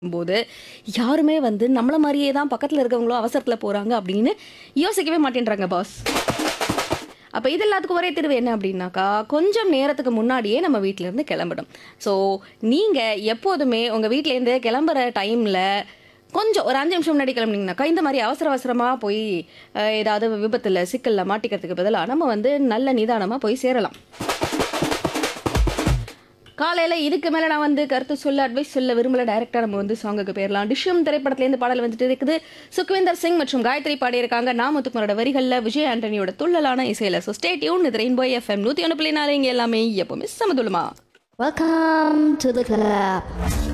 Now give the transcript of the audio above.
போது யாருமே வந்து நம்மள மாதிரியே தான் பக்கத்தில் இருக்கவங்களும் அவசரத்தில் போகிறாங்க அப்படின்னு யோசிக்கவே மாட்டேன்றாங்க பாஸ் அப்போ இது எல்லாத்துக்கும் ஒரே தீர்வு என்ன அப்படின்னாக்கா கொஞ்சம் நேரத்துக்கு முன்னாடியே நம்ம வீட்டிலேருந்து கிளம்பணும் ஸோ நீங்கள் எப்போதுமே உங்கள் வீட்டிலேருந்து கிளம்புற டைமில் கொஞ்சம் ஒரு அஞ்சு நிமிஷம் முன்னாடி கிளம்புனீங்கனாக்கா இந்த மாதிரி அவசர அவசரமாக போய் அஹ், ஏதாவது விபத்தில் சிக்கலில் மாட்டிக்கிறதுக்கு பதிலாக நம்ம வந்து நல்ல நிதானமாக போய் சேரலாம் காலையில் இதுக்கு மேலே நான் வந்து கருத்து சொல்ல அட்வைஸ் சொல்ல விரும்பல டைரக்டாக நம்ம வந்து சாங்குக்கு போயிடலாம் டிஷ்யம் திரைப்படத்துலேருந்து பாடல் வந்துட்டு இருக்குது சுக்விந்தர் சிங் மற்றும் காயத்ரி பாடியிருக்காங்க நாமத்துக்குமரோட வரிகளில் விஜய் ஆண்டனியோட துள்ளலான இசையில் ஸோ ஸ்டே டியூன் இது ரெயின்போ எஃப்எம் நூற்றி ஒன்று புள்ளி நாலு இங்கே எல்லாமே எப்போவுமே சமதுலமா Welcome to the club.